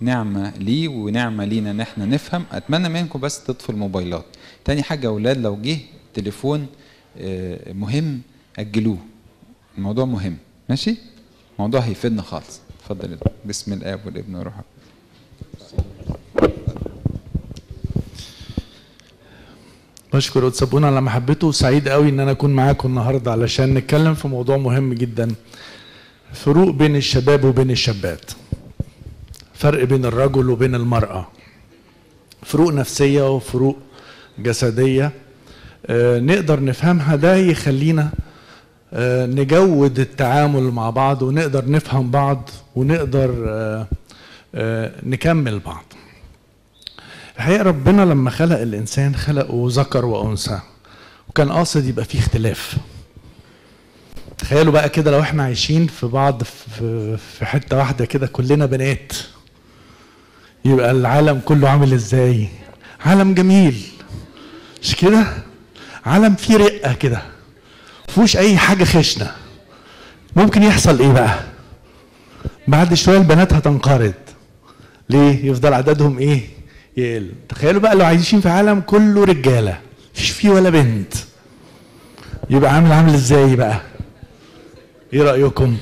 نعمة ليه ونعمة لينا ان احنا نفهم اتمنى منكم بس تطفوا الموبايلات تاني حاجة يا اولاد لو جه تليفون آه، مهم اجلوه الموضوع مهم ماشي الموضوع هيفيدنا خالص اتفضل يا دكتور. بسم الاب والابن والروح القدس. بشكر قدس ابونا على محبته وسعيد قوي ان انا اكون معاكم النهارده علشان نتكلم في موضوع مهم جدا فروق بين الشباب وبين الشابات فرق بين الرجل وبين المرأة فروق نفسية وفروق جسدية آه، نقدر نفهمها ده يخلينا آه، نجود التعامل مع بعض ونقدر نفهم بعض ونقدر آه، آه، نكمل بعض الحقيقة ربنا لما خلق الإنسان خلقه ذكر وأنثى وكان قاصد يبقى فيه اختلاف تخيلوا بقى كده لو احنا عايشين في بعض في في حتة واحدة كده كلنا بنات يبقى العالم كله عامل ازاي عالم جميل مش كده عالم فيه رقة كده مفيهوش أي حاجة خشنة ممكن يحصل إيه بقى بعد شوية البنات هتنقرض ليه يفضل عددهم إيه يقل تخيلوا بقى لو عايشين في عالم كله رجاله مفيش فيه ولا بنت يبقى عامل عامل ازاي بقى ايه رايكم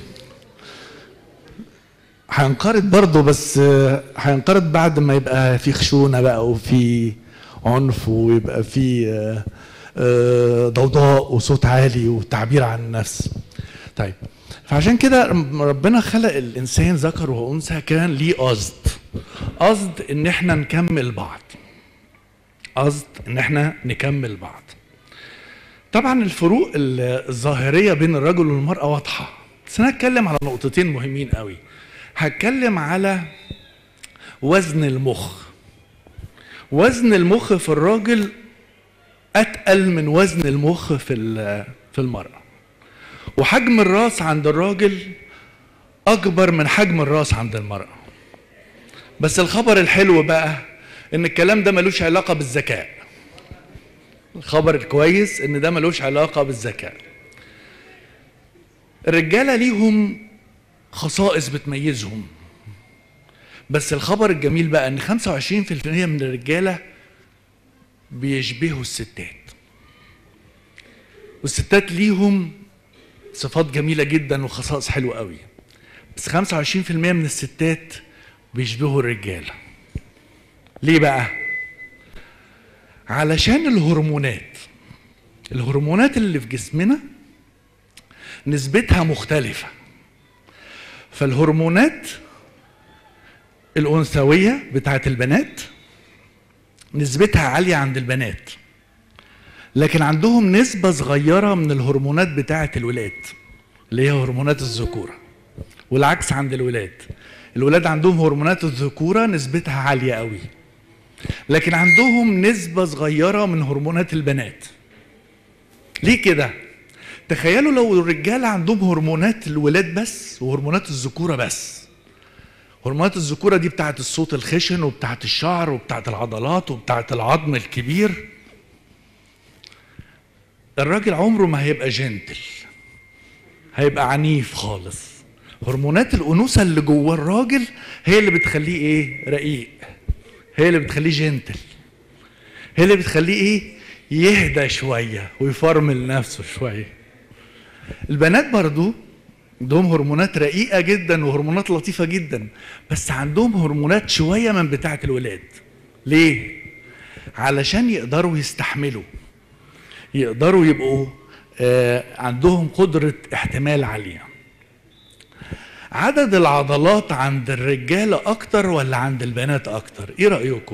هينقرض برضه بس آه، هينقرض بعد ما يبقى في خشونه بقى وفي عنف ويبقى في آه، آه، ضوضاء وصوت عالي وتعبير عن النفس طيب فعشان كده ربنا خلق الانسان ذكر وانثى كان ليه قصد قصد ان احنا نكمل بعض قصد ان احنا نكمل بعض طبعا الفروق ال- الظاهريه بين الرجل والمراه واضحه بس انا هتكلم على نقطتين مهمين قوي هتكلم على وزن المخ وزن المخ في الراجل اتقل من وزن المخ في ال- في المراه وحجم الراس عند الراجل اكبر من حجم الراس عند المراه بس الخبر الحلو بقى ان الكلام ده ملوش علاقه بالذكاء الخبر الكويس ان ده ملوش علاقه بالذكاء الرجاله ليهم خصائص بتميزهم بس الخبر الجميل بقى ان 25% من الرجاله بيشبهوا الستات والستات ليهم صفات جميله جدا وخصائص حلوه قوي بس 25% من الستات بيشبهوا الرجاله ليه بقى علشان الهرمونات الهرمونات اللي في جسمنا نسبتها مختلفه فالهرمونات الانثويه بتاعت البنات نسبتها عاليه عند البنات لكن عندهم نسبه صغيره من الهرمونات بتاعت الولاد اللي هي هرمونات الذكوره والعكس عند الولاد الولاد عندهم هرمونات الذكوره نسبتها عاليه قوي لكن عندهم نسبه صغيره من هرمونات البنات ليه كده تخيلوا لو الرجاله عندهم هرمونات الولاد بس وهرمونات الذكوره بس هرمونات الذكوره دي بتاعت الصوت الخشن وبتاعت الشعر وبتاعت العضلات وبتاعت العظم الكبير الراجل عمره ما هيبقى جنتل هيبقى عنيف خالص هرمونات الانوثه اللي جوه الراجل هي اللي بتخليه ايه رقيق هي اللي بتخليه جنتل هي اللي بتخليه ايه يهدى شويه ويفرمل نفسه شويه البنات برضو عندهم هرمونات رقيقه جدا وهرمونات لطيفه جدا بس عندهم هرمونات شويه من بتاعه الولاد ليه علشان يقدروا يستحملوا يقدروا يبقوا آه عندهم قدره احتمال عاليه عدد العضلات عند الرجاله اكتر ولا عند البنات اكتر ايه رايكم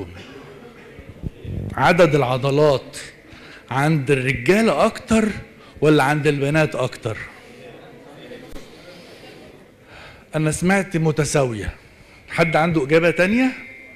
عدد العضلات عند الرجاله اكتر ولا عند البنات اكتر انا سمعت متساويه حد عنده اجابه تانية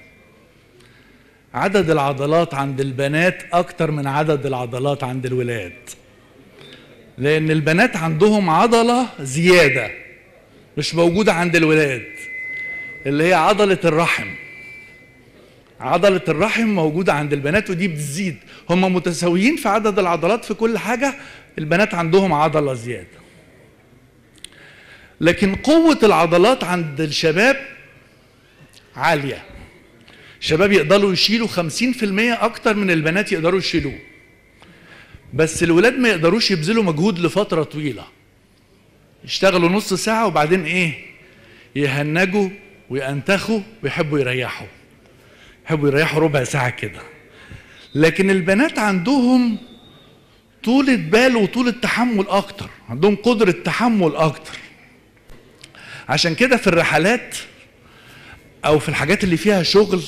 عدد العضلات عند البنات اكتر من عدد العضلات عند الولاد لان البنات عندهم عضله زياده مش موجوده عند الولاد اللي هي عضله الرحم عضلة الرحم موجودة عند البنات ودي بتزيد هم متساويين في عدد العضلات في كل حاجة البنات عندهم عضلة زيادة لكن قوة العضلات عند الشباب عاليه شباب يقدروا يشيلوا 50% اكتر من البنات يقدروا يشيلوه بس الولاد ما يقدروش يبذلوا مجهود لفتره طويله يشتغلوا نص ساعه وبعدين ايه يهنجوا وينتخوا ويحبوا يريحوا يحبوا يريحوا ربع ساعه كده لكن البنات عندهم طولة بال وطولة تحمل أكتر عندهم قدرة تحمل أكتر عشان كده في الرحلات أو في الحاجات اللي فيها شغل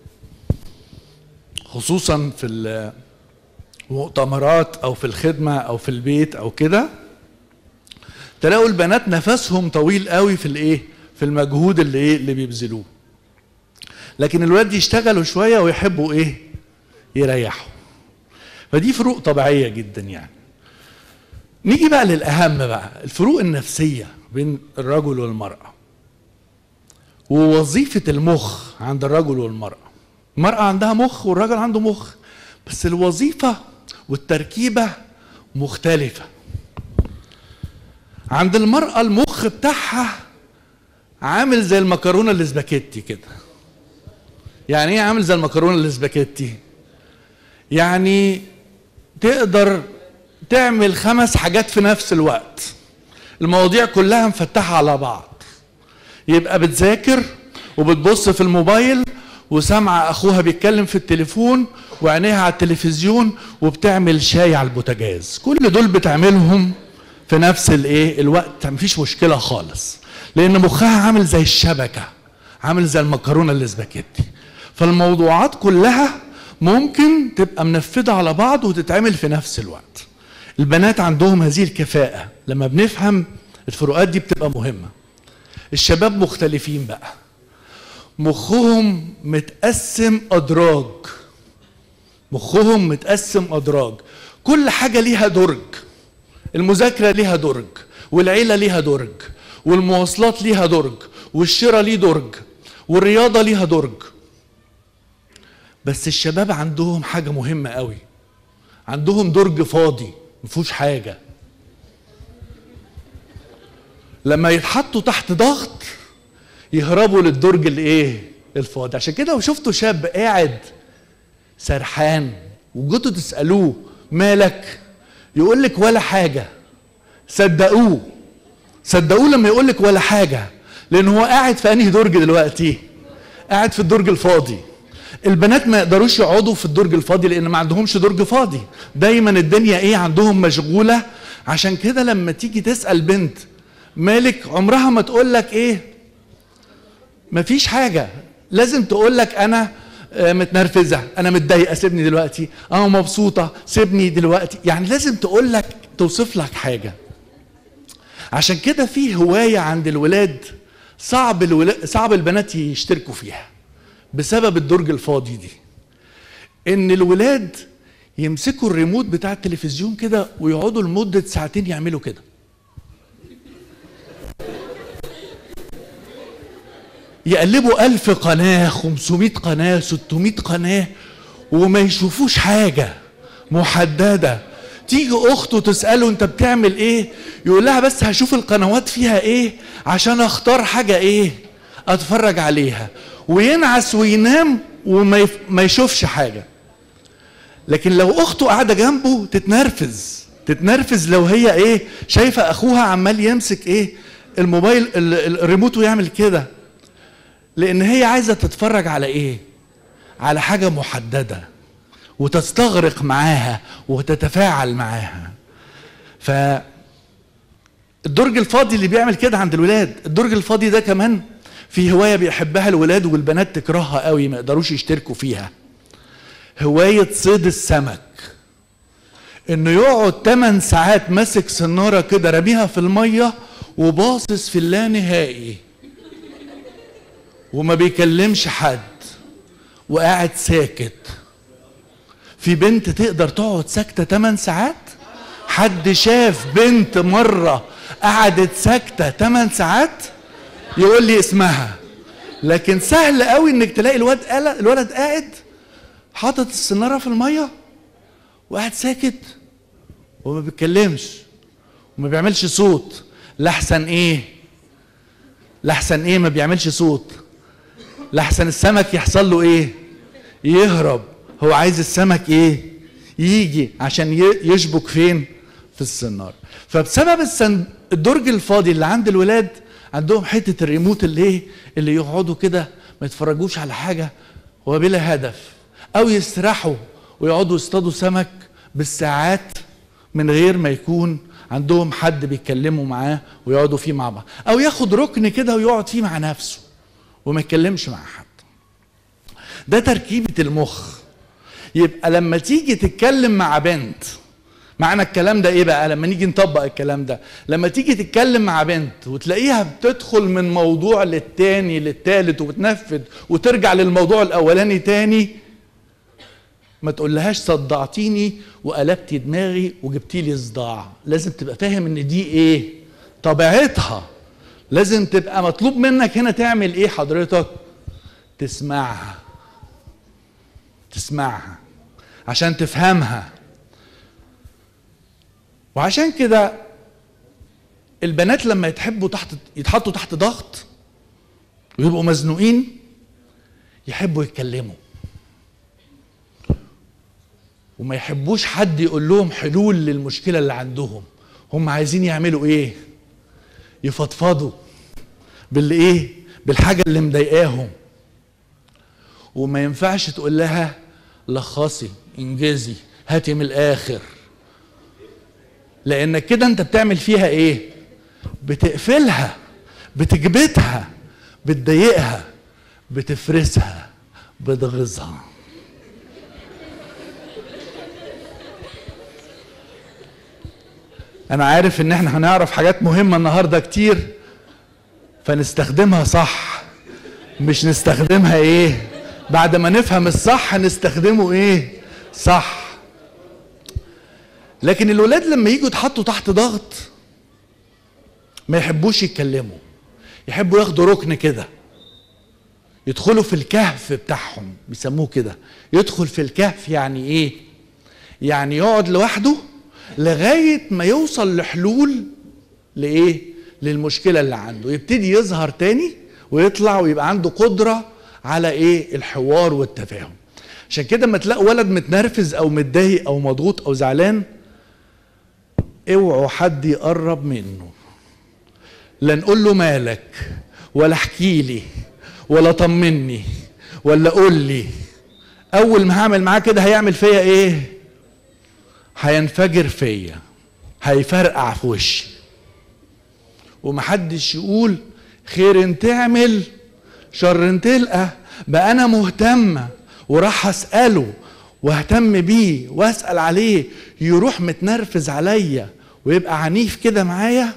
خصوصا في المؤتمرات أو في الخدمة أو في البيت أو كده تلاقوا البنات نفسهم طويل قوي في الايه في المجهود اللي ايه اللي بيبذلوه لكن الولاد يشتغلوا شويه ويحبوا ايه يريحوا فدي فروق طبيعيه جدا يعني نيجي بقى للاهم بقى الفروق النفسيه بين الرجل والمراه ووظيفه المخ عند الرجل والمراه المراه عندها مخ والراجل عنده مخ بس الوظيفه والتركيبه مختلفه عند المرأة المخ بتاعها عامل زي المكرونة الاسباجيتي كده يعني ايه عامل زي المكرونة الاسباجيتي يعني تقدر تعمل خمس حاجات في نفس الوقت المواضيع كلها مفتحة على بعض يبقى بتذاكر وبتبص في الموبايل وسامعة أخوها بيتكلم في التليفون وعينيها على التلفزيون وبتعمل شاي على البوتاجاز كل دول بتعملهم في نفس الايه الوقت مفيش مشكله خالص لان مخها عامل زي الشبكه عامل زي المكرونه الاسباجيتي فالموضوعات كلها ممكن تبقى منفذه على بعض وتتعمل في نفس الوقت البنات عندهم هذه الكفاءه لما بنفهم الفروقات دي بتبقى مهمه الشباب مختلفين بقى مخهم متقسم ادراج مخهم متقسم ادراج كل حاجه ليها درج المذاكره ليها درج والعيله ليها درج والمواصلات ليها درج والشراء ليه درج والرياضه ليها درج بس الشباب عندهم حاجه مهمه قوي عندهم درج فاضي مفيهوش حاجه لما يتحطوا تحت ضغط يهربوا للدرج الايه الفاضي عشان كده شفتوا شاب قاعد سرحان وجيتوا تسالوه مالك يقول لك ولا حاجة صدقوه صدقوه لما يقول لك ولا حاجة لأن هو قاعد في أنهي درج دلوقتي قاعد في الدرج الفاضي البنات ما يقدروش يقعدوا في الدرج الفاضي لأن ما عندهمش درج فاضي دايما الدنيا إيه عندهم مشغولة عشان كده لما تيجي تسأل بنت مالك عمرها ما تقول لك إيه مفيش حاجة لازم تقول لك أنا متنرفزه انا متضايقه سيبني دلوقتي انا مبسوطه سيبني دلوقتي يعني لازم تقول لك توصف لك حاجه عشان كده في هوايه عند الولاد صعب الولا... صعب البنات يشتركوا فيها بسبب الدرج الفاضي دي ان الولاد يمسكوا الريموت بتاع التلفزيون كده ويقعدوا لمده ساعتين يعملوا كده يقلبوا ألف قناة خمسمائة قناة ستمائة قناة وما يشوفوش حاجة محددة تيجي أخته تسأله أنت بتعمل إيه يقول لها بس هشوف القنوات فيها إيه عشان أختار حاجة إيه أتفرج عليها وينعس وينام وما يف... ما يشوفش حاجة لكن لو أخته قاعدة جنبه تتنرفز تتنرفز لو هي إيه شايفة أخوها عمال يمسك إيه الموبايل الريموت ويعمل كده لان هي عايزه تتفرج على ايه على حاجه محدده وتستغرق معاها وتتفاعل معاها ف الدرج الفاضي اللي بيعمل كده عند الولاد الدرج الفاضي ده كمان في هوايه بيحبها الولاد والبنات تكرهها قوي ما يقدروش يشتركوا فيها هوايه صيد السمك انه يقعد 8 ساعات ماسك سناره كده راميها في الميه وباصص في اللانهائي وما بيكلمش حد وقاعد ساكت في بنت تقدر تقعد ساكتة 8 ساعات حد شاف بنت مرة قعدت ساكتة 8 ساعات يقول لي اسمها لكن سهل قوي انك تلاقي الواد الولد قاعد حاطط السنارة في المية وقاعد ساكت وما بيتكلمش وما بيعملش صوت لحسن ايه لحسن ايه ما بيعملش صوت لحسن السمك يحصل له ايه يهرب هو عايز السمك ايه يجي عشان ي- يشبك فين في السنار فبسبب السن... الدرج الفاضي اللي عند الولاد عندهم حته الريموت اللي ايه اللي يقعدوا كده ما يتفرجوش على حاجه وبلا هدف او يسرحوا ويقعدوا يصطادوا سمك بالساعات من غير ما يكون عندهم حد بيتكلموا معاه ويقعدوا فيه مع بعض او ياخد ركن كده ويقعد فيه مع نفسه وما يتكلمش مع حد ده تركيبة المخ يبقى لما تيجي تتكلم مع بنت معنى الكلام ده ايه بقى لما نيجي نطبق الكلام ده لما تيجي تتكلم مع بنت وتلاقيها بتدخل من موضوع للتاني للتالت وبتنفذ وترجع للموضوع الاولاني تاني ما تقولهاش صدعتيني وقلبتي دماغي وجبتي لي صداع لازم تبقى فاهم ان دي ايه طبيعتها لازم تبقى مطلوب منك هنا تعمل ايه حضرتك تسمعها تسمعها عشان تفهمها وعشان كده البنات لما يتحبوا تحت يتحطوا تحت ضغط ويبقوا مزنوقين يحبوا يتكلموا وما يحبوش حد يقول لهم حلول للمشكله اللي عندهم هم عايزين يعملوا ايه يفضفضوا باللي ايه بالحاجه اللي مضايقاهم وما ينفعش تقول لها لخصي انجزي هاتي من الاخر لانك كده انت بتعمل فيها ايه بتقفلها بتكبتها بتضايقها بتفرسها بتغيظها انا عارف ان احنا هنعرف حاجات مهمه النهارده كتير فنستخدمها صح مش نستخدمها ايه بعد ما نفهم الصح نستخدمه ايه صح لكن الولاد لما يجوا يتحطوا تحت ضغط ما يحبوش يتكلموا يحبوا ياخدوا ركن كده يدخلوا في الكهف بتاعهم بيسموه كده يدخل في الكهف يعني ايه يعني يقعد لوحده لغايه ما يوصل لحلول لايه للمشكله اللي عنده يبتدي يظهر تاني ويطلع ويبقى عنده قدره على ايه الحوار والتفاهم عشان كده لما تلاقوا ولد متنرفز او متضايق او مضغوط او زعلان اوعوا حد يقرب منه لا نقول له مالك ولا احكي لي ولا طمني ولا قول لي اول ما هعمل معاه كده هيعمل فيا ايه هينفجر فيا هيفرقع في وشي ومحدش يقول خير ان تعمل شر ان تلقى بقى انا مهتمه وراح اساله واهتم بيه واسال عليه يروح متنرفز عليا ويبقى عنيف كده معايا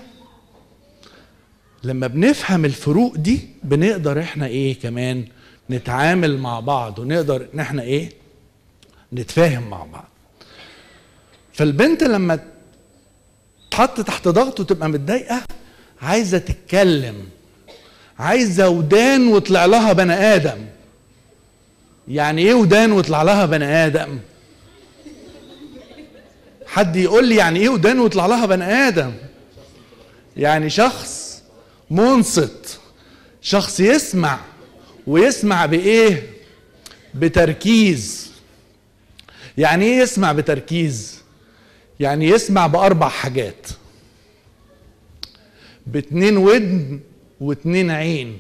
لما بنفهم الفروق دي بنقدر احنا ايه كمان نتعامل مع بعض ونقدر ان احنا ايه نتفاهم مع بعض فالبنت لما تحط تحت ضغط وتبقى متضايقه عايزه تتكلم عايزه ودان وطلع لها بني ادم يعني ايه ودان وطلع لها بني ادم حد يقول لي يعني ايه ودان وطلع لها بني ادم يعني شخص منصت شخص يسمع ويسمع بايه بتركيز يعني ايه يسمع بتركيز يعني يسمع باربع حاجات باتنين ودن واتنين عين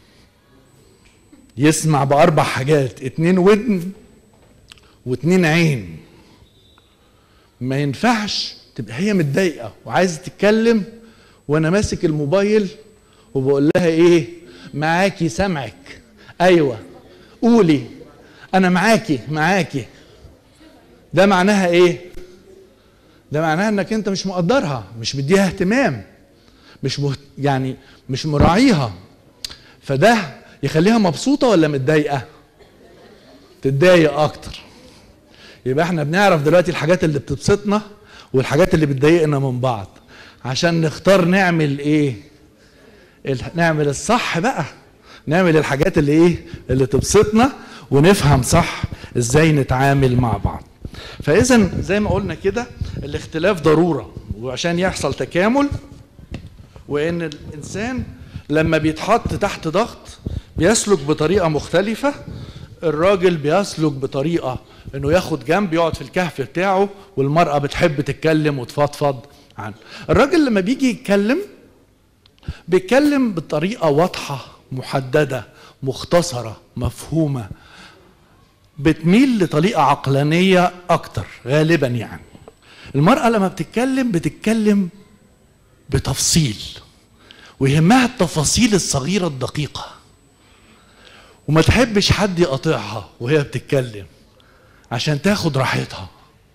يسمع باربع حاجات اتنين ودن واتنين عين ما ينفعش تبقى هي متضايقه وعايزه تتكلم وانا ماسك الموبايل وبقول لها ايه معاكي سامعك ايوه قولي انا معاكي معاكي ده معناها ايه ده معناها انك انت مش مقدرها مش مديها اهتمام مش مهت... يعني مش مراعيها فده يخليها مبسوطه ولا متضايقه تتضايق اكتر يبقى احنا بنعرف دلوقتي الحاجات اللي بتبسطنا والحاجات اللي بتضايقنا من بعض عشان نختار نعمل ايه ال- نعمل الصح بقى نعمل الحاجات اللي ايه اللي تبسطنا ونفهم صح ازاي نتعامل مع بعض فاذا زي ما قلنا كده الاختلاف ضروره وعشان يحصل تكامل وان الانسان لما بيتحط تحت ضغط بيسلك بطريقة مختلفة الراجل بيسلك بطريقة انه ياخد جنب يقعد في الكهف بتاعه والمرأة بتحب تتكلم وتفضفض عنه الراجل لما بيجي يتكلم بيتكلم بطريقة واضحة محددة مختصرة مفهومة بتميل لطريقة عقلانية أكتر غالبا يعني المرأة لما بتتكلم بتتكلم بتفصيل ويهمها التفاصيل الصغيرة الدقيقة وما تحبش حد يقاطعها وهي بتتكلم عشان تاخد راحتها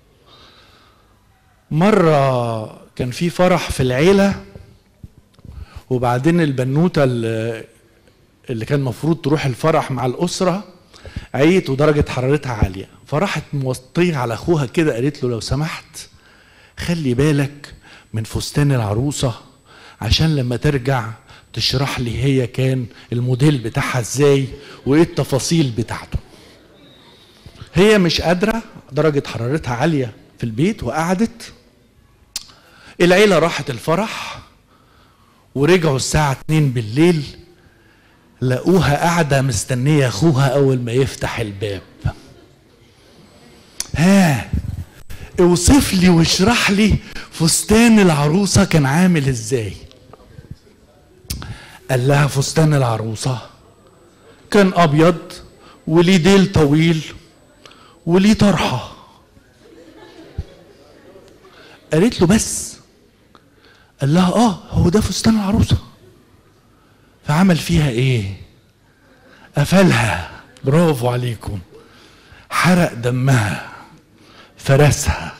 مرة كان في فرح في العيلة وبعدين البنوتة اللي اللي كان المفروض تروح الفرح مع الأسرة عيت ودرجة حرارتها عالية فراحت موطية على أخوها كده قالت له لو سمحت خلي بالك من فستان العروسة عشان لما ترجع تشرح لي هي كان الموديل بتاعها ازاي وايه التفاصيل بتاعته هي مش قادرة درجة حرارتها عالية في البيت وقعدت العيلة راحت الفرح ورجعوا الساعة 2 بالليل لقوها قاعدة مستنية أخوها أول ما يفتح الباب ها اوصف لي واشرح لي فستان العروسة كان عامل ازاي قال لها فستان العروسة كان أبيض وليه ديل طويل وليه طرحة قالت له بس قال لها اه هو ده فستان العروسه فعمل فيها ايه قفلها برافو عليكم حرق دمها فرسها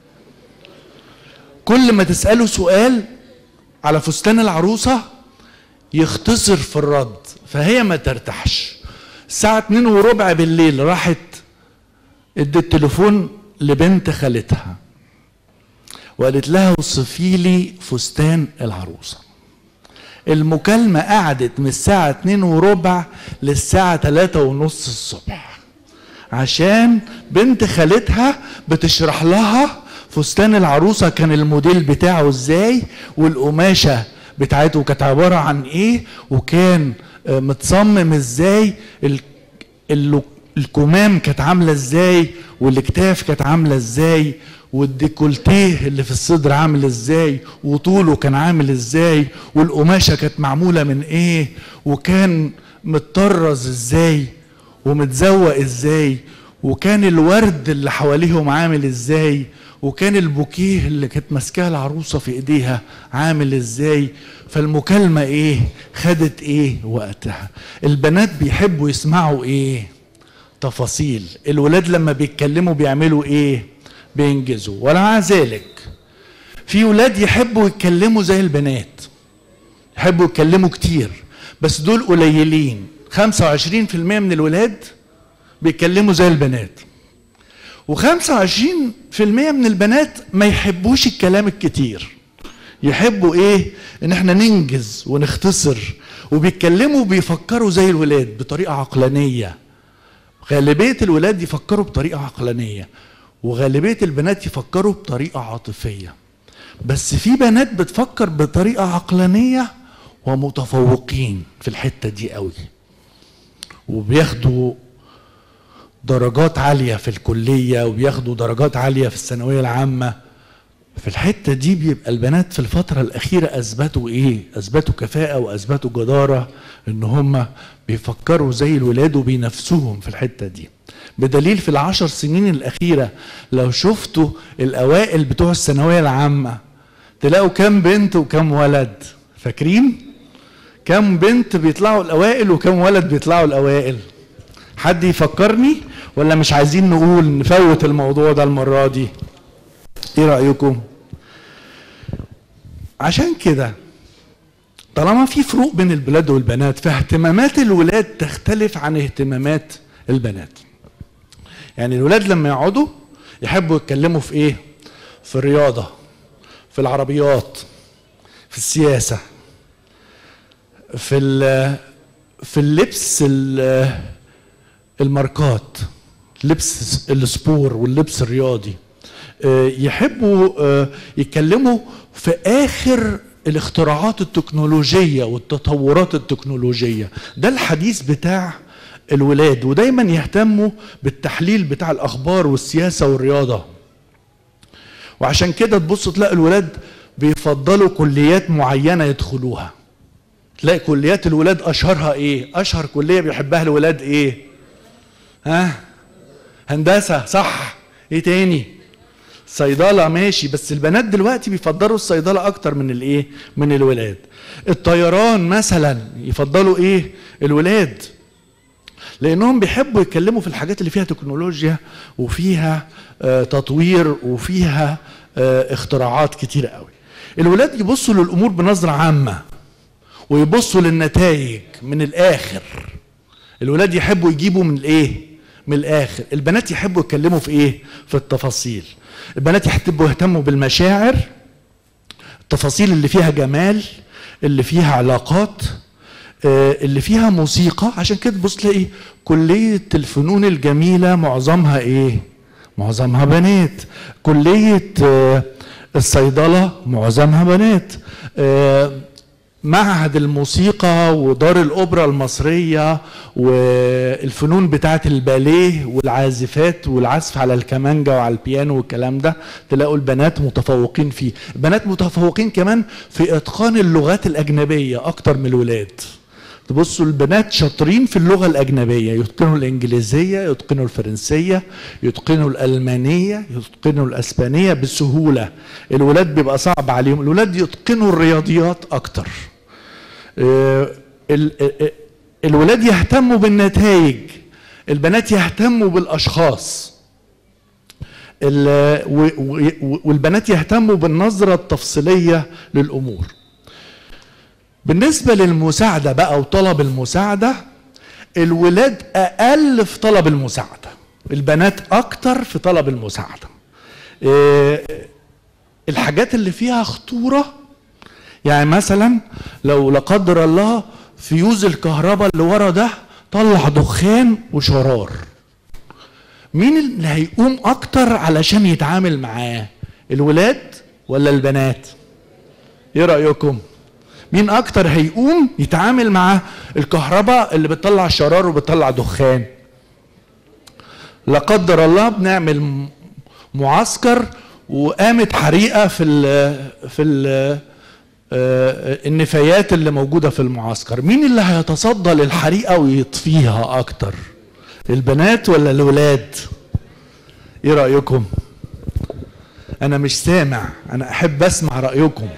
كل ما تسأله سؤال على فستان العروسة يختصر في الرد فهي ما ترتاحش الساعة اتنين وربع بالليل راحت ادت تليفون لبنت خالتها وقالت لها وصفي لي فستان العروسه المكالمة قعدت من الساعة اتنين وربع للساعة تلاتة ونص الصبح عشان بنت خالتها بتشرح لها فستان العروسة كان الموديل بتاعه ازاي والقماشة بتاعته كانت عبارة عن ايه وكان متصمم ازاي الكمام كانت عاملة ازاي والاكتاف كانت عاملة ازاي والديكولتيه اللي في الصدر عامل ازاي وطوله كان عامل ازاي والقماشه كانت معموله من ايه وكان متطرز ازاي ومتزوق ازاي وكان الورد اللي حواليهم عامل ازاي وكان البوكيه اللي كانت ماسكاها العروسه في ايديها عامل ازاي فالمكالمه ايه خدت ايه وقتها البنات بيحبوا يسمعوا ايه تفاصيل الولاد لما بيتكلموا بيعملوا ايه بينجزوا ومع ذلك في ولاد يحبوا يتكلموا زي البنات يحبوا يتكلموا كتير بس دول قليلين 25% من الولاد بيتكلموا زي البنات و25% من البنات ما يحبوش الكلام الكتير يحبوا ايه ان احنا ننجز ونختصر وبيتكلموا وبيفكروا زي الولاد بطريقه عقلانيه غالبيه الولاد يفكروا بطريقه عقلانيه وغالبيه البنات يفكروا بطريقه عاطفيه بس في بنات بتفكر بطريقه عقلانيه ومتفوقين في الحته دي قوي وبياخدوا درجات عاليه في الكليه وبياخدوا درجات عاليه في الثانويه العامه في الحته دي بيبقى البنات في الفتره الاخيره اثبتوا ايه اثبتوا كفاءه واثبتوا جداره ان هم بيفكروا زي الولاد وبينافسوهم في الحته دي بدليل في العشر سنين الاخيره لو شفتوا الاوائل بتوع الثانويه العامه تلاقوا كام بنت وكام ولد فاكرين كام بنت بيطلعوا الاوائل وكام ولد بيطلعوا الاوائل حد يفكرني ولا مش عايزين نقول نفوت الموضوع ده المره دي ايه رايكم عشان كده طالما في فروق بين الولاد والبنات فاهتمامات الولاد تختلف عن اهتمامات البنات يعني الولاد لما يقعدوا يحبوا يتكلموا في ايه في الرياضه في العربيات في السياسه في في اللبس الماركات لبس السبور واللبس الرياضي يحبوا يتكلموا في اخر الاختراعات التكنولوجيه والتطورات التكنولوجيه ده الحديث بتاع الولاد ودايما يهتموا بالتحليل بتاع الاخبار والسياسه والرياضه وعشان كده تبص تلاقي الولاد بيفضلوا كليات معينه يدخلوها تلاقي كليات الولاد اشهرها ايه اشهر كليه بيحبها الولاد ايه ها هندسه صح ايه تاني صيدله ماشي بس البنات دلوقتي بيفضلوا الصيدله اكتر من الايه من الولاد الطيران مثلا يفضلوا ايه الولاد لانهم بيحبوا يتكلموا في الحاجات اللي فيها تكنولوجيا وفيها آه تطوير وفيها آه اختراعات كتيره قوي الولاد يبصوا للامور بنظره عامه ويبصوا للنتائج من الاخر الولاد يحبوا يجيبوا من الايه من الاخر البنات يحبوا يتكلموا في ايه في التفاصيل البنات يحبوا يهتموا بالمشاعر التفاصيل اللي فيها جمال اللي فيها علاقات اللي فيها موسيقى عشان كده تبص تلاقي كلية الفنون الجميلة معظمها ايه معظمها بنات كلية الصيدلة معظمها بنات معهد الموسيقى ودار الأوبرا المصرية والفنون بتاعة الباليه والعازفات والعزف على الكمانجا وعلى البيانو والكلام ده تلاقوا البنات متفوقين فيه البنات متفوقين كمان في إتقان اللغات الأجنبية أكتر من الولاد تبصوا البنات شاطرين في اللغة الأجنبية يتقنوا الإنجليزية يتقنوا الفرنسية يتقنوا الألمانية يتقنوا الأسبانية بسهولة الولاد بيبقى صعب عليهم الولاد يتقنوا الرياضيات أكتر الولاد يهتموا بالنتائج البنات يهتموا بالأشخاص والبنات يهتموا بالنظرة التفصيلية للأمور بالنسبة للمساعدة بقى وطلب المساعدة الولاد أقل في طلب المساعدة البنات أكتر في طلب المساعدة الحاجات اللي فيها خطورة يعني مثلا لو لا قدر الله فيوز الكهرباء اللي ورا ده طلع دخان وشرار مين اللي هيقوم اكتر علشان يتعامل معاه الولاد ولا البنات ايه رايكم مين اكتر هيقوم يتعامل مع الكهرباء اللي بتطلع شرار وبتطلع دخان لا قدر الله بنعمل معسكر وقامت حريقه في ال في ال النفايات اللي موجوده في المعسكر مين اللي هيتصدى للحريقه ويطفيها اكتر البنات ولا الولاد ايه رايكم انا مش سامع انا احب اسمع رايكم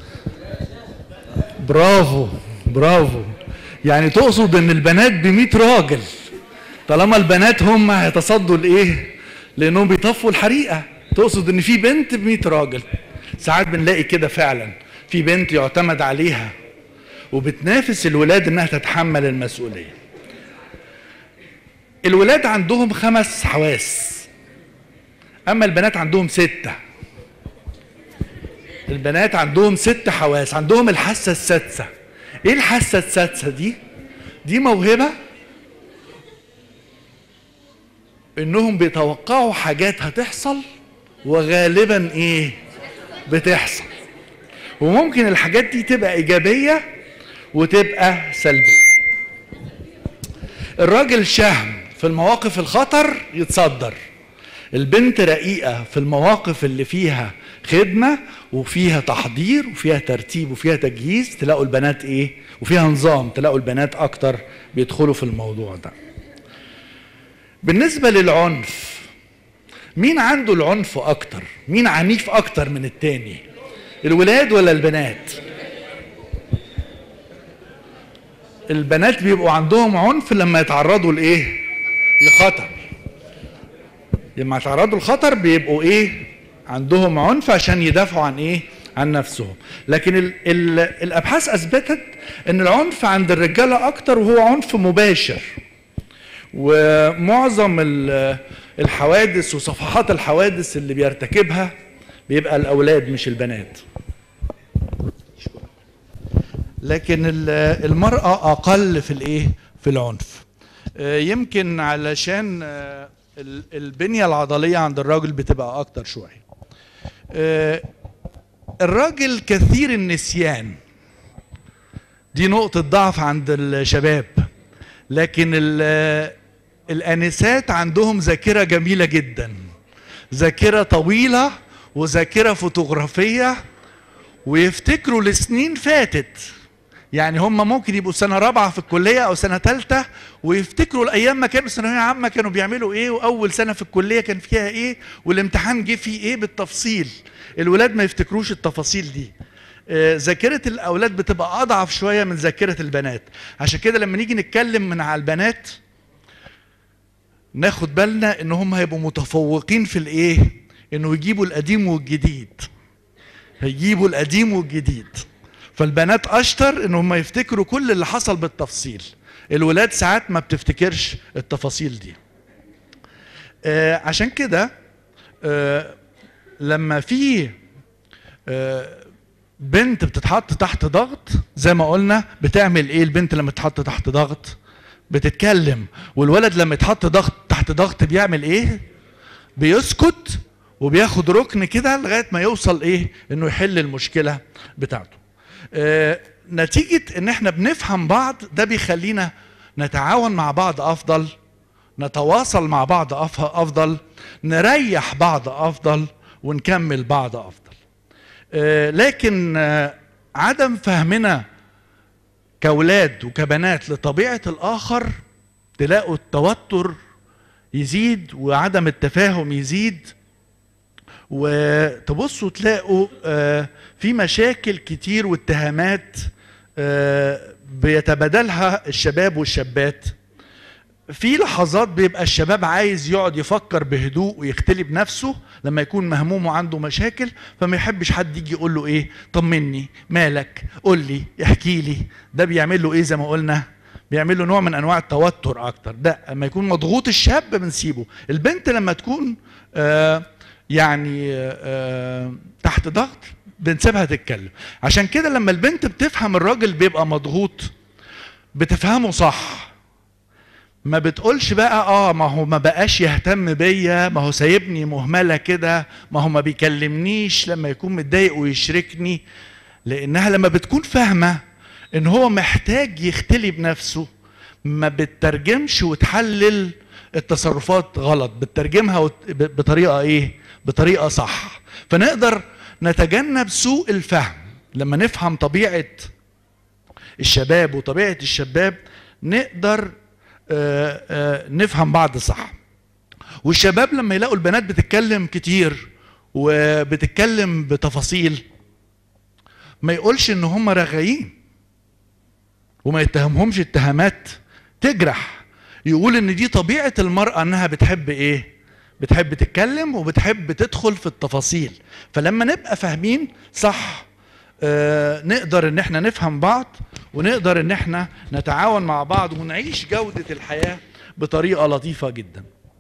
برافو برافو يعني تقصد ان البنات ب راجل طالما البنات هم هيتصدوا لايه لانهم بيطفوا الحريقه تقصد ان في بنت ب راجل ساعات بنلاقي كده فعلا في بنت يعتمد عليها وبتنافس الولاد انها تتحمل المسؤوليه الولاد عندهم خمس حواس اما البنات عندهم سته البنات عندهم ست حواس عندهم الحاسه السادسه ايه الحاسه السادسه دي دي موهبه انهم بيتوقعوا حاجات هتحصل وغالبا ايه بتحصل وممكن الحاجات دي تبقى ايجابيه وتبقى سلبيه الراجل شهم في المواقف الخطر يتصدر البنت رقيقه في المواقف اللي فيها خدمه وفيها تحضير وفيها ترتيب وفيها تجهيز تلاقوا البنات ايه وفيها نظام تلاقوا البنات اكتر بيدخلوا في الموضوع ده بالنسبه للعنف مين عنده العنف اكتر مين عنيف اكتر من التاني الولاد ولا البنات البنات بيبقوا عندهم عنف لما يتعرضوا لايه لخطر لما يتعرضوا لخطر بيبقوا ايه عندهم عنف عشان يدافعوا عن ايه عن نفسهم لكن ال ال الابحاث اثبتت ان العنف عند الرجاله اكتر وهو عنف مباشر ومعظم الحوادث وصفحات الحوادث اللي بيرتكبها بيبقى الاولاد مش البنات لكن المراه اقل في الايه في العنف يمكن علشان البنيه العضليه عند الراجل بتبقى اكتر شويه الراجل كثير النسيان دي نقطة ضعف عند الشباب لكن ال- الآنسات عندهم ذاكرة جميلة جدا ذاكرة طويلة وذاكرة فوتوغرافية ويفتكروا لسنين فاتت يعني هم ممكن يبقوا سنة رابعة في الكلية أو سنة ثالثة ويفتكروا الأيام ما كانوا ثانوية عامة كانوا بيعملوا إيه وأول سنة في الكلية كان فيها إيه والامتحان جه فيه إيه بالتفصيل الولاد ما يفتكروش التفاصيل دي آه، ذاكرة الأولاد بتبقى أضعف شوية من ذاكرة البنات عشان كده لما نيجي نتكلم من على البنات ناخد بالنا ان هم هيبقوا متفوقين في الايه انه يجيبوا القديم والجديد هيجيبوا القديم والجديد فالبنات اشطر ان هم يفتكروا كل اللي حصل بالتفصيل الولاد ساعات ما بتفتكرش التفاصيل دي آه عشان كده آه لما في آه بنت بتتحط تحت ضغط زي ما قلنا بتعمل ايه البنت لما تتحط تحت ضغط بتتكلم والولد لما يتحط ضغط تحت ضغط بيعمل ايه بيسكت وبياخد ركن كده لغايه ما يوصل ايه انه يحل المشكله بتاعته آه نتيجه ان احنا بنفهم بعض ده بيخلينا نتعاون مع بعض افضل نتواصل مع بعض أف- افضل نريح بعض افضل ونكمل بعض افضل آه، لكن آه، عدم فهمنا كاولاد وكبنات لطبيعه الاخر تلاقوا التوتر يزيد وعدم التفاهم يزيد وتبصوا تلاقوا آه، في مشاكل كتير واتهامات آه، بيتبادلها الشباب والشابات في لحظات بيبقى الشباب عايز يقعد يفكر بهدوء ويختلي بنفسه لما يكون مهموم وعنده مشاكل فما يحبش حد يجي يقول له ايه طمني مالك قول لي احكي لي ده بيعمل له ايه زي ما قلنا بيعمل له نوع من انواع التوتر اكتر ده اما يكون مضغوط الشاب بنسيبه البنت لما تكون آه يعني آه تحت ضغط بنسيبها تتكلم عشان كده لما البنت بتفهم الراجل بيبقى مضغوط بتفهمه صح ما بتقولش بقى اه ما هو ما بقاش يهتم بيا ما هو سايبني مهمله كده ما هو ما بيكلمنيش لما يكون متضايق ويشركني لانها لما بتكون فاهمه ان هو محتاج يختلي بنفسه ما بتترجمش وتحلل التصرفات غلط بتترجمها وت- ب- بطريقه ايه بطريقه صح فنقدر نتجنب سوء الفهم لما نفهم طبيعه الشباب وطبيعه الشباب نقدر آه، آه، نفهم بعض صح والشباب لما يلاقوا البنات بتتكلم كتير وبتتكلم بتفاصيل ما يقولش ان هم رغايين وما يتهمهمش اتهامات تجرح يقول ان دي طبيعه المراه انها بتحب ايه بتحب تتكلم وبتحب تدخل في التفاصيل فلما نبقى فاهمين صح آه نقدر ان احنا نفهم بعض ونقدر ان احنا نتعاون مع بعض ونعيش جودة الحياة بطريقة لطيفة جدا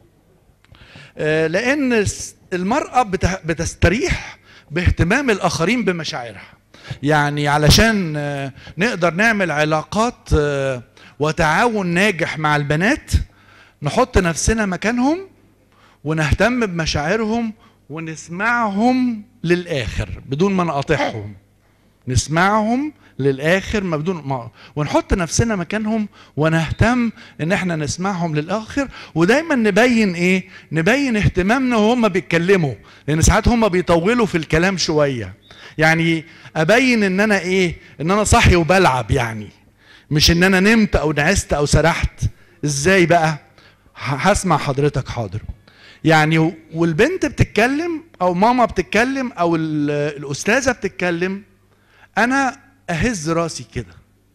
آه لان الس- المرأة بته- بتستريح باهتمام الاخرين بمشاعرها يعني علشان آه، نقدر نعمل علاقات آه، وتعاون ناجح مع البنات نحط نفسنا مكانهم ونهتم بمشاعرهم ونسمعهم للاخر بدون ما نقاطعهم نسمعهم للاخر ما بدون ما ونحط نفسنا مكانهم ونهتم ان احنا نسمعهم للاخر ودايما نبين ايه نبين اهتمامنا وهم بيتكلموا لان ساعات هم بيطولوا في الكلام شويه يعني ابين ان انا ايه ان انا صاحي وبلعب يعني مش ان انا نمت او نعست او سرحت ازاي بقى ه- هسمع حضرتك حاضر يعني و- والبنت بتتكلم او ماما بتتكلم او ال- الاستاذه بتتكلم انا اهز راسي كده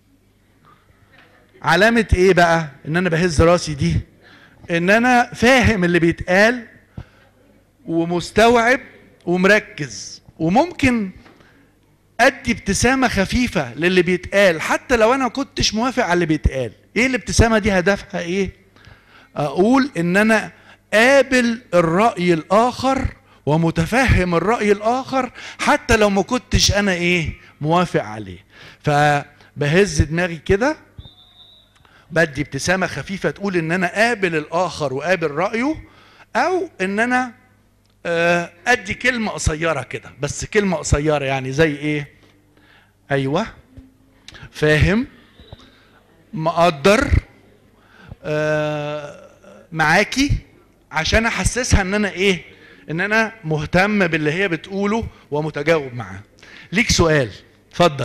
علامه ايه بقى ان انا بهز راسي دي ان انا فاهم اللي بيتقال ومستوعب ومركز وممكن ادي ابتسامه خفيفه للي بيتقال حتى لو انا كنتش موافق على اللي بيتقال ايه الابتسامه دي هدفها ايه اقول ان انا قابل الراي الاخر ومتفهم الراي الاخر حتى لو ما كنتش انا ايه موافق عليه فبهز دماغي كده بدي ابتسامه خفيفه تقول ان انا قابل الاخر وقابل رايه او ان انا آه، ادي كلمه قصيره كده بس كلمه قصيره يعني زي ايه ايوه فاهم مقدر آه، معاكي عشان احسسها ان انا ايه ان انا مهتم باللي هي بتقوله ومتجاوب معاه ليك سؤال اتفضل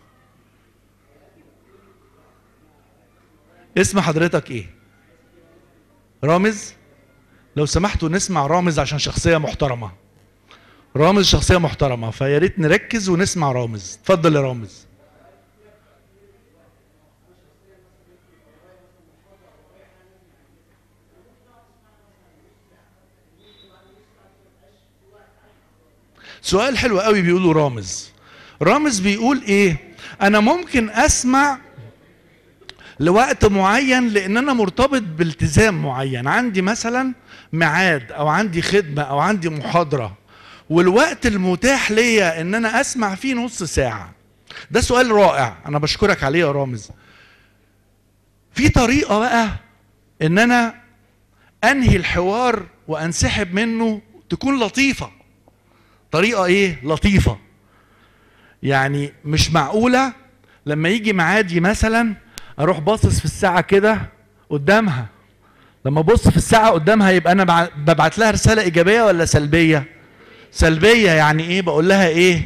اسم حضرتك ايه رامز لو سمحتوا نسمع رامز عشان شخصيه محترمه رامز شخصيه محترمه فيا ريت نركز ونسمع رامز اتفضل يا رامز سؤال حلو قوي بيقوله رامز رامز بيقول ايه انا ممكن اسمع لوقت معين لان انا مرتبط بالتزام معين عندي مثلا ميعاد او عندي خدمه او عندي محاضره والوقت المتاح ليا ان انا اسمع فيه نص ساعه ده سؤال رائع انا بشكرك عليه يا رامز في طريقه بقى ان انا انهي الحوار وانسحب منه تكون لطيفه طريقه ايه لطيفه يعني مش معقوله لما يجي معادي مثلا اروح باصص في الساعه كده قدامها لما ابص في الساعه قدامها يبقى انا بع- ببعت لها رساله ايجابيه ولا سلبيه سلبيه يعني ايه بقول لها ايه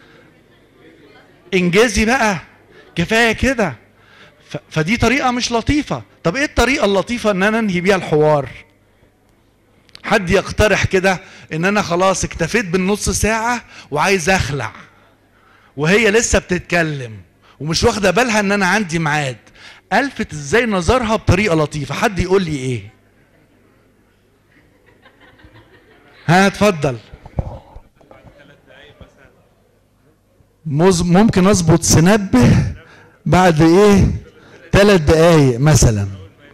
انجزي بقى كفايه كده ف- فدي طريقه مش لطيفه طب ايه الطريقه اللطيفه ان انا انهي بيها الحوار حد يقترح كده ان انا خلاص اكتفيت بالنص ساعه وعايز اخلع وهي لسه بتتكلم ومش واخده بالها ان انا عندي ميعاد الفت ازاي نظرها بطريقه لطيفه حد يقول لي ايه ها اتفضل مز- ممكن اظبط سنبه بعد ايه ثلاث دقايق مثلا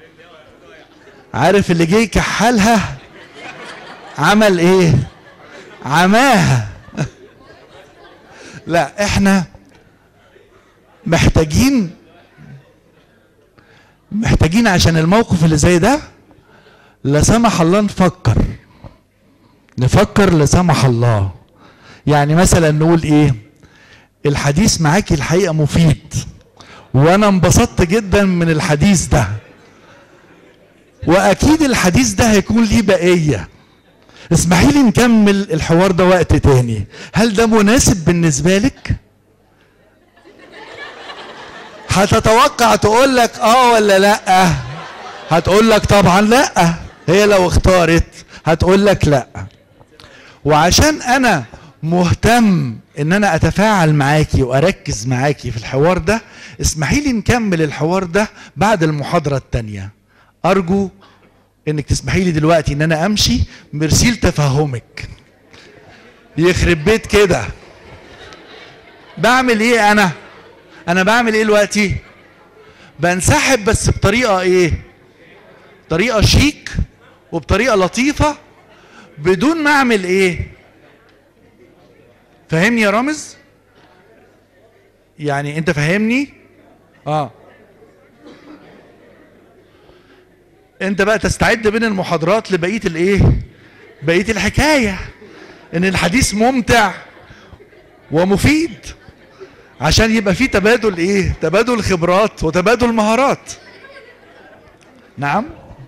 عارف اللي جه يكحلها عمل ايه عماها لا احنا محتاجين محتاجين عشان الموقف اللي زي ده لا سمح الله نفكر نفكر لا سمح الله يعني مثلا نقول ايه الحديث معاكي الحقيقه مفيد وانا انبسطت جدا من الحديث ده واكيد الحديث ده هيكون ليه بقيه اسمحي لي نكمل الحوار ده وقت تاني هل ده مناسب بالنسبه لك هتتوقع تقول لك اه ولا لا هتقول لك طبعا لا هي لو اختارت هتقول لك لا وعشان انا مهتم ان انا اتفاعل معاكي واركز معاكي في الحوار ده اسمحي لي نكمل الحوار ده بعد المحاضرة التانية ارجو انك تسمحي لي دلوقتي ان انا امشي مرسيل تفهمك يخرب بيت كده بعمل ايه انا انا بعمل ايه دلوقتي بنسحب بس بطريقة ايه طريقة شيك وبطريقة لطيفة بدون ما اعمل ايه فاهمني يا رامز يعني انت فاهمني اه انت بقى تستعد بين المحاضرات لبقيه الايه بقيه الحكايه ان الحديث ممتع ومفيد عشان يبقى فيه تبادل ايه تبادل خبرات وتبادل مهارات نعم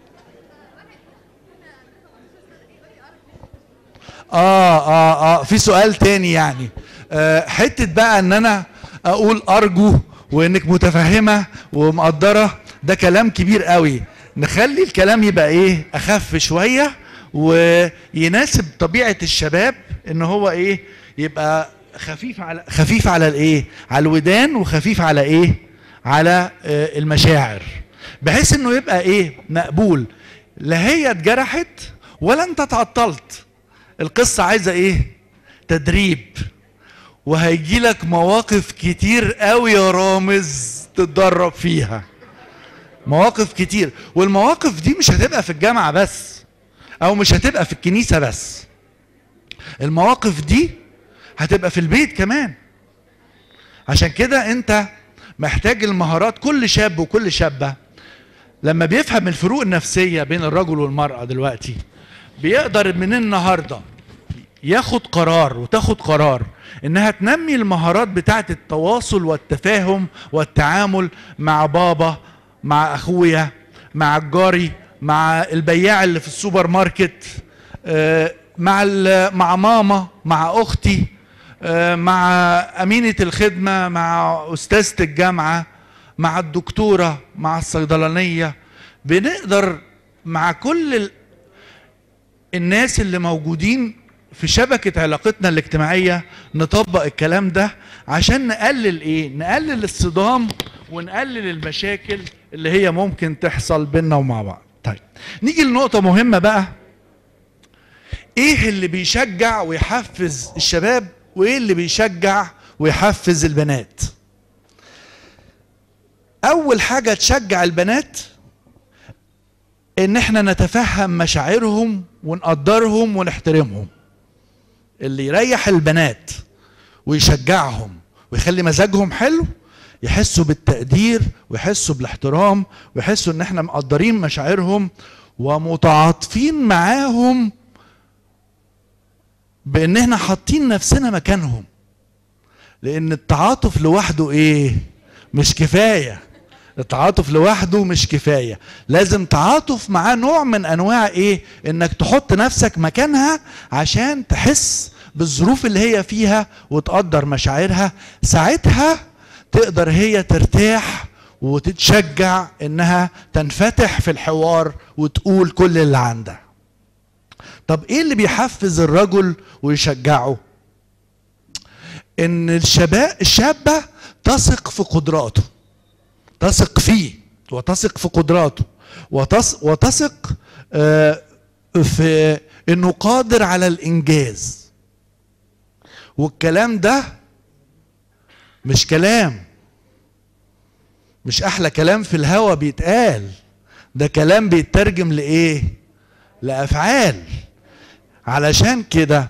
اه اه اه في سؤال تاني يعني آه حته بقى ان انا اقول ارجو وانك متفهمه ومقدره ده كلام كبير قوي نخلي الكلام يبقى ايه اخف شويه ويناسب طبيعه الشباب ان هو ايه يبقى خفيف على خفيف على الايه على الودان وخفيف على ايه على آه المشاعر بحيث انه يبقى ايه مقبول لا هي اتجرحت ولا انت اتعطلت القصة عايزة ايه تدريب وهيجي لك مواقف كتير قوي يا رامز تتدرب فيها مواقف كتير والمواقف دي مش هتبقى في الجامعة بس او مش هتبقى في الكنيسة بس المواقف دي هتبقى في البيت كمان عشان كده انت محتاج المهارات كل شاب وكل شابة لما بيفهم الفروق النفسية بين الرجل والمرأة دلوقتي بيقدر من النهارده ياخد قرار وتاخد قرار انها تنمي المهارات بتاعه التواصل والتفاهم والتعامل مع بابا مع اخويا مع الجاري مع البياع اللي في السوبر ماركت آه، مع ال- مع ماما مع اختي آه، مع امينه الخدمه مع استاذه الجامعه مع الدكتوره مع الصيدلانيه بنقدر مع كل ال- الناس اللي موجودين في شبكة علاقتنا الاجتماعية نطبق الكلام ده عشان نقلل ايه؟ نقلل الصدام ونقلل المشاكل اللي هي ممكن تحصل بينا ومع بعض. طيب نيجي لنقطة مهمة بقى ايه اللي بيشجع ويحفز الشباب وايه اللي بيشجع ويحفز البنات؟ اول حاجة تشجع البنات ان احنا نتفهم مشاعرهم ونقدرهم ونحترمهم اللي يريح البنات ويشجعهم ويخلي مزاجهم حلو يحسوا بالتقدير ويحسوا بالاحترام ويحسوا ان احنا مقدرين مشاعرهم ومتعاطفين معاهم بان احنا حاطين نفسنا مكانهم لان التعاطف لوحده ايه مش كفايه التعاطف لوحده مش كفايه لازم تعاطف معاه نوع من انواع ايه انك تحط نفسك مكانها عشان تحس بالظروف اللي هي فيها وتقدر مشاعرها ساعتها تقدر هي ترتاح وتتشجع انها تنفتح في الحوار وتقول كل اللي عندها طب ايه اللي بيحفز الرجل ويشجعه ان الشباب الشابه تثق في قدراته تثق فيه وتثق في قدراته وتث- وتثق آه، في انه قادر على الانجاز والكلام ده مش كلام مش احلى كلام في الهوا بيتقال ده كلام بيترجم لايه لافعال علشان كده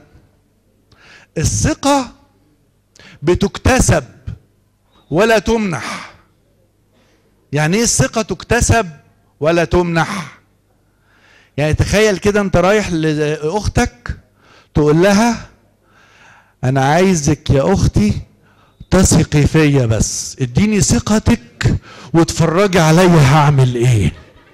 الثقه بتكتسب ولا تمنح يعني ايه الثقة تكتسب ولا تمنح يعني تخيل كده انت رايح لاختك تقول لها انا عايزك يا اختي تثقي فيا بس اديني ثقتك وتفرجي عليا هعمل ايه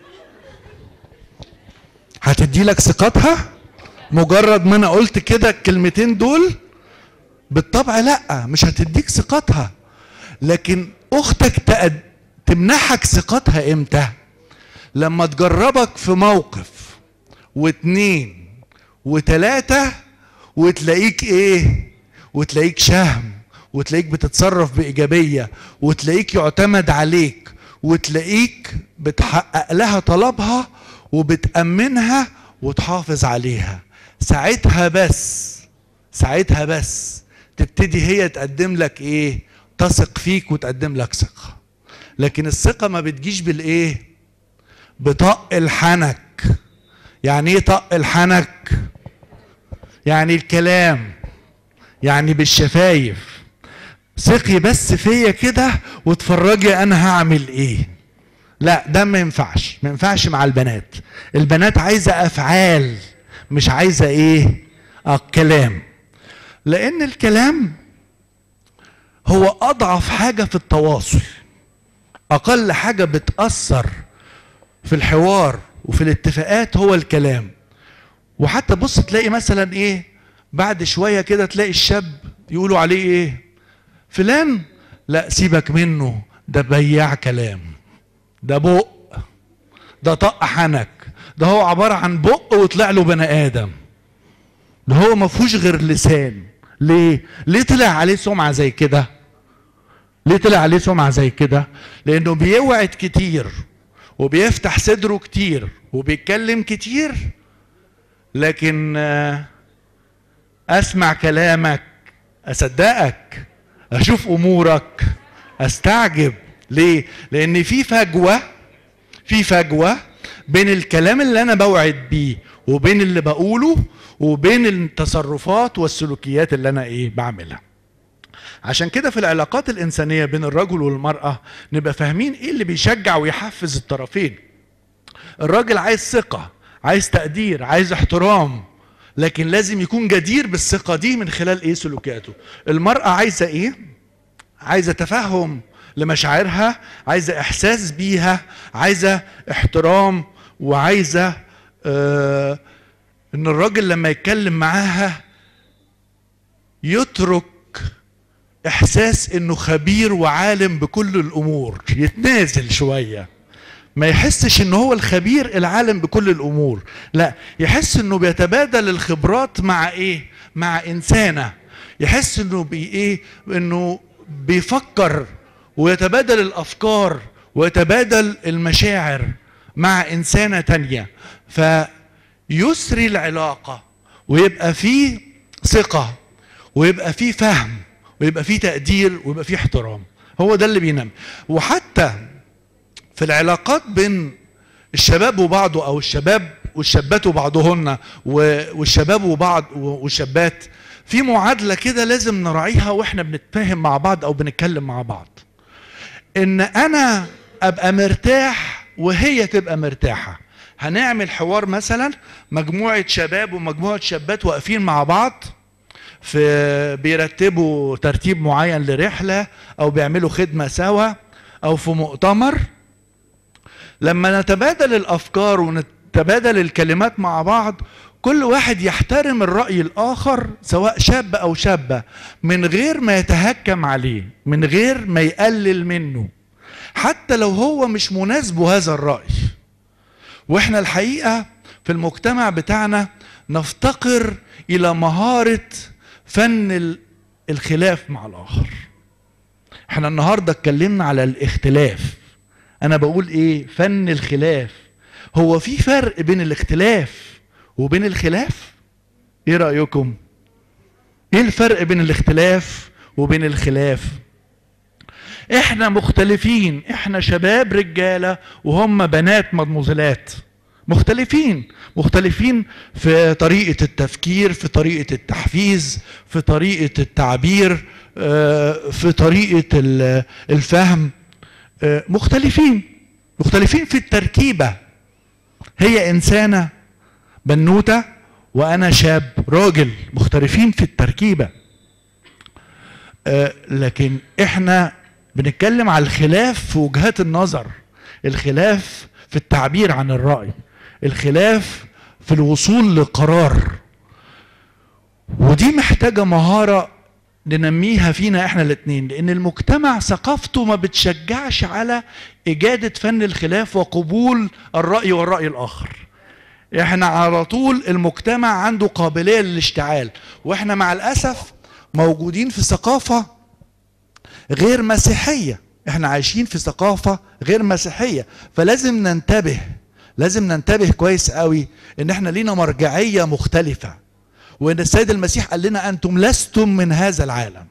هتدي لك ثقتها مجرد ما انا قلت كده الكلمتين دول بالطبع لا مش هتديك ثقتها لكن اختك تقد... تمنحك ثقتها امتى لما تجربك في موقف واتنين وتلاتة وتلاقيك ايه وتلاقيك شهم وتلاقيك بتتصرف بإيجابية وتلاقيك يعتمد عليك وتلاقيك بتحقق لها طلبها وبتأمنها وتحافظ عليها ساعتها بس ساعتها بس تبتدي هي تقدم لك ايه تثق فيك وتقدم لك ثقه لكن الثقه ما بتجيش بالايه بطق الحنك يعني ايه طق الحنك يعني الكلام يعني بالشفايف ثقي بس فيا كده وتفرجي انا هعمل ايه لا ده ما ينفعش ما ينفعش مع البنات البنات عايزه افعال مش عايزه ايه اه كلام لان الكلام هو اضعف حاجه في التواصل اقل حاجه بتاثر في الحوار وفي الاتفاقات هو الكلام وحتى بص تلاقي مثلا ايه بعد شويه كده تلاقي الشاب يقولوا عليه ايه فلان لا سيبك منه ده بياع كلام ده بق ده طق حنك ده هو عباره عن بق وطلع له بني ادم ده هو ما فيهوش غير لسان ليه ليه طلع عليه سمعه زي كده ليه طلع عليه سمعه زي كده لانه بيوعد كتير وبيفتح صدره كتير وبيتكلم كتير لكن آه، اسمع كلامك اصدقك اشوف امورك استعجب ليه لان في فجوه في فجوه بين الكلام اللي انا بوعد بيه وبين اللي بقوله وبين التصرفات والسلوكيات اللي انا ايه بعملها عشان كده في العلاقات الانسانيه بين الرجل والمراه نبقى فاهمين ايه اللي بيشجع ويحفز الطرفين الراجل عايز ثقه عايز تقدير عايز احترام لكن لازم يكون جدير بالثقة دي من خلال ايه سلوكياته المرأة عايزة ايه عايزة تفهم لمشاعرها عايزة احساس بيها عايزة احترام وعايزة آه ان الراجل لما يتكلم معاها يترك احساس انه خبير وعالم بكل الامور يتنازل شويه ما يحسش ان هو الخبير العالم بكل الامور لا يحس انه بيتبادل الخبرات مع ايه مع انسانه يحس انه بي ايه انه بيفكر ويتبادل الافكار ويتبادل المشاعر مع انسانه تانية فيسري العلاقه ويبقى فيه ثقه ويبقى فيه فهم ويبقى فيه تقدير ويبقى فيه احترام هو ده اللي بينام وحتى في العلاقات بين الشباب وبعضه او الشباب والشابات وبعضهن والشباب وبعض والشابات في معادله كده لازم نراعيها واحنا بنتفاهم مع بعض او بنتكلم مع بعض ان انا ابقى مرتاح وهي تبقى مرتاحه هنعمل حوار مثلا مجموعه شباب ومجموعه شابات واقفين مع بعض في بيرتبوا ترتيب معين لرحله او بيعملوا خدمه سوا او في مؤتمر لما نتبادل الافكار ونتبادل الكلمات مع بعض كل واحد يحترم الراي الاخر سواء شاب او شابه من غير ما يتهكم عليه من غير ما يقلل منه حتى لو هو مش مناسبه هذا الراي واحنا الحقيقه في المجتمع بتاعنا نفتقر الى مهاره فن الخلاف مع الاخر احنا النهارده اتكلمنا على الاختلاف انا بقول ايه فن الخلاف هو في فرق بين الاختلاف وبين الخلاف ايه رايكم ايه الفرق بين الاختلاف وبين الخلاف احنا مختلفين احنا شباب رجاله وهم بنات مضموزلات مختلفين مختلفين في طريقه التفكير في طريقه التحفيز في طريقه التعبير في طريقه الفهم مختلفين مختلفين في التركيبة هي إنسانة بنوتة وأنا شاب راجل مختلفين في التركيبة لكن إحنا بنتكلم على الخلاف في وجهات النظر الخلاف في التعبير عن الرأي الخلاف في الوصول لقرار ودي محتاجة مهارة ننميها فينا احنا الاثنين لان المجتمع ثقافته ما بتشجعش على اجاده فن الخلاف وقبول الراي والراي الاخر احنا على طول المجتمع عنده قابليه للاشتعال واحنا مع الاسف موجودين في ثقافه غير مسيحيه احنا عايشين في ثقافه غير مسيحيه فلازم ننتبه لازم ننتبه كويس قوي ان احنا لينا مرجعيه مختلفه وان السيد المسيح قال لنا انتم لستم من هذا العالم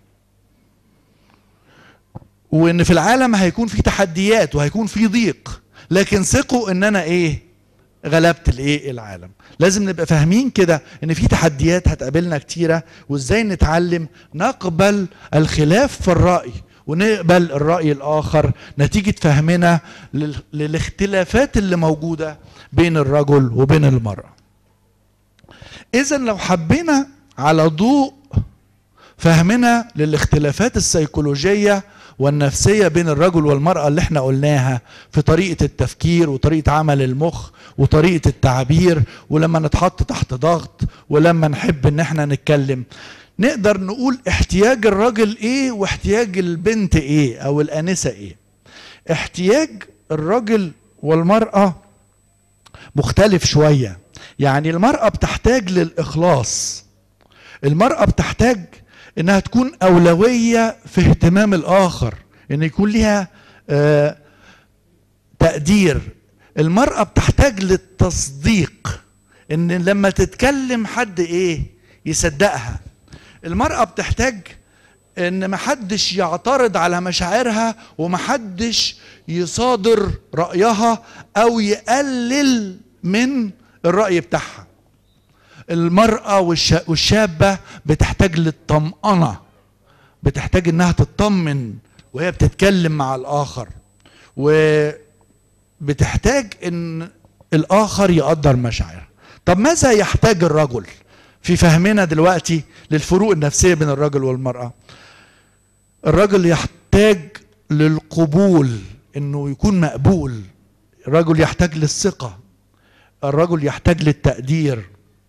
وان في العالم هيكون في تحديات وهيكون في ضيق لكن ثقوا ان انا ايه غلبت الايه العالم لازم نبقى فاهمين كده ان في تحديات هتقابلنا كتيره وازاي نتعلم نقبل الخلاف في الراي ونقبل الراي الاخر نتيجه فهمنا للاختلافات اللي موجوده بين الرجل وبين المراه اذا لو حبينا على ضوء فهمنا للاختلافات السيكولوجيه والنفسيه بين الرجل والمراه اللي احنا قلناها في طريقه التفكير وطريقه عمل المخ وطريقه التعبير ولما نتحط تحت ضغط ولما نحب ان احنا نتكلم نقدر نقول احتياج الراجل ايه واحتياج البنت ايه او الانسه ايه احتياج الراجل والمراه مختلف شويه يعني المرأة بتحتاج للإخلاص المرأة بتحتاج إنها تكون أولوية في اهتمام الآخر إن يكون لها آه تقدير المرأة بتحتاج للتصديق إن لما تتكلم حد إيه يصدقها المرأة بتحتاج إن محدش يعترض على مشاعرها ومحدش يصادر رأيها أو يقلل من الرأي بتاعها المرأة والشابة بتحتاج للطمأنة بتحتاج انها تطمن وهي بتتكلم مع الآخر وبتحتاج ان الآخر يقدر مشاعرها طب ماذا يحتاج الرجل في فهمنا دلوقتي للفروق النفسيه بين الرجل والمراه الرجل يحتاج للقبول انه يكون مقبول الرجل يحتاج للثقه الرجل يحتاج للتقدير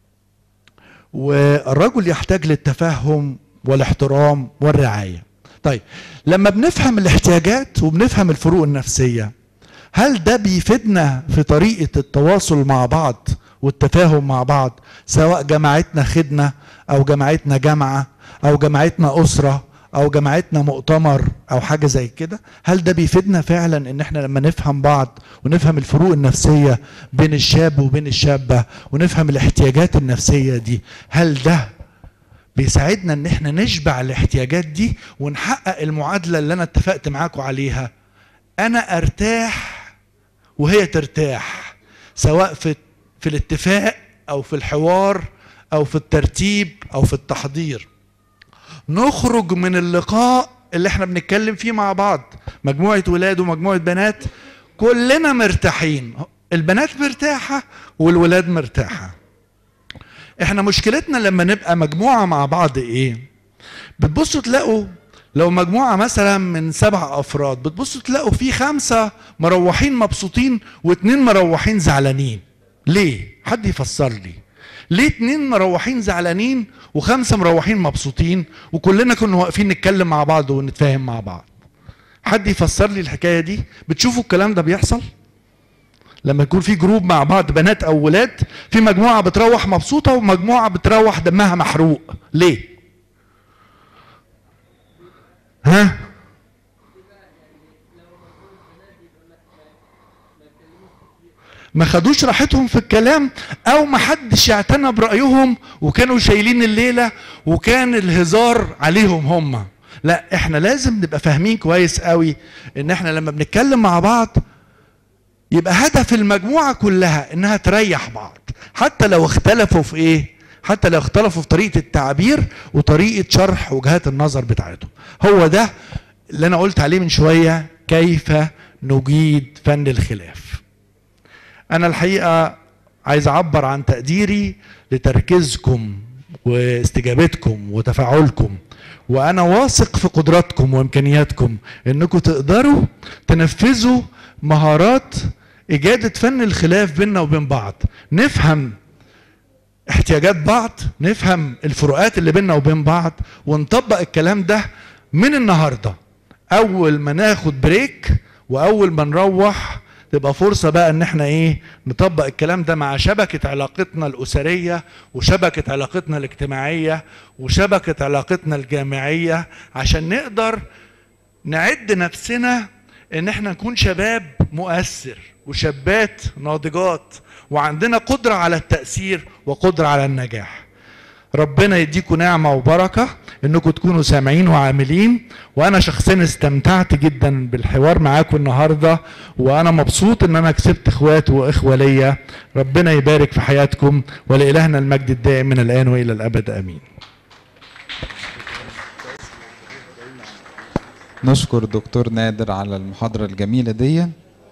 والرجل يحتاج للتفهم والاحترام والرعايه طيب لما بنفهم الاحتياجات وبنفهم الفروق النفسيه هل ده بيفيدنا في طريقه التواصل مع بعض والتفاهم مع بعض سواء جماعتنا خدمه او جماعتنا جامعه او جماعتنا اسره او جماعتنا مؤتمر او حاجه زي كده هل ده بيفيدنا فعلا ان احنا لما نفهم بعض ونفهم الفروق النفسيه بين الشاب وبين الشابه ونفهم الاحتياجات النفسيه دي هل ده بيساعدنا ان احنا نشبع الاحتياجات دي ونحقق المعادله اللي انا اتفقت معاكم عليها انا ارتاح وهي ترتاح سواء في في الاتفاق او في الحوار او في الترتيب او في التحضير نخرج من اللقاء اللي احنا بنتكلم فيه مع بعض مجموعة ولاد ومجموعة بنات كلنا مرتاحين البنات مرتاحة والولاد مرتاحة احنا مشكلتنا لما نبقى مجموعة مع بعض ايه بتبصوا تلاقوا لو مجموعة مثلا من سبع أفراد بتبصوا تلاقوا في خمسة مروحين مبسوطين واتنين مروحين زعلانين ليه؟ حد يفسر لي ليه اتنين مروحين زعلانين وخمسة مروحين مبسوطين وكلنا كنا واقفين نتكلم مع بعض ونتفاهم مع بعض حد يفسر لي الحكاية دي بتشوفوا الكلام ده بيحصل لما يكون في جروب مع بعض بنات او ولاد في مجموعة بتروح مبسوطة ومجموعة بتروح دمها محروق ليه ها ما خدوش راحتهم في الكلام او ما حدش اعتنى برايهم وكانوا شايلين الليله وكان الهزار عليهم هم لا احنا لازم نبقى فاهمين كويس قوي ان احنا لما بنتكلم مع بعض يبقى هدف المجموعه كلها انها تريح بعض حتى لو اختلفوا في ايه حتى لو اختلفوا في طريقه التعبير وطريقه شرح وجهات النظر بتاعتهم هو ده اللي انا قلت عليه من شويه كيف نجيد فن الخلاف انا الحقيقه عايز اعبر عن تقديري لتركيزكم واستجابتكم وتفاعلكم وانا واثق في قدراتكم وامكانياتكم انكم تقدروا تنفذوا مهارات اجاده فن الخلاف بيننا وبين بعض نفهم احتياجات بعض نفهم الفروقات اللي بيننا وبين بعض ونطبق الكلام ده من النهارده اول ما ناخد بريك واول ما نروح تبقى فرصه بقى ان احنا ايه نطبق الكلام ده مع شبكه علاقتنا الاسريه وشبكه علاقتنا الاجتماعيه وشبكه علاقتنا الجامعيه عشان نقدر نعد نفسنا ان احنا نكون شباب مؤثر وشابات ناضجات وعندنا قدره على التاثير وقدره على النجاح ربنا يديكم نعمه وبركه انكم تكونوا سامعين وعاملين وانا شخصيا استمتعت جدا بالحوار معاكم النهارده وانا مبسوط ان انا كسبت اخوات واخوه ليا ربنا يبارك في حياتكم ولالهنا المجد الدائم من الان والى الابد امين نشكر دكتور نادر على المحاضرة الجميلة دي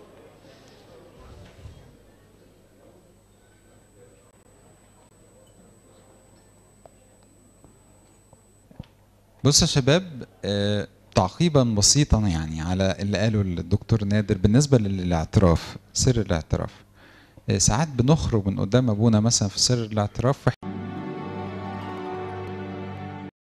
بص يا شباب آه، تعقيبا بسيطا يعني على اللي قاله الدكتور نادر بالنسبة للاعتراف سر الاعتراف آه، ساعات بنخرج من قدام ابونا مثلا في سر الاعتراف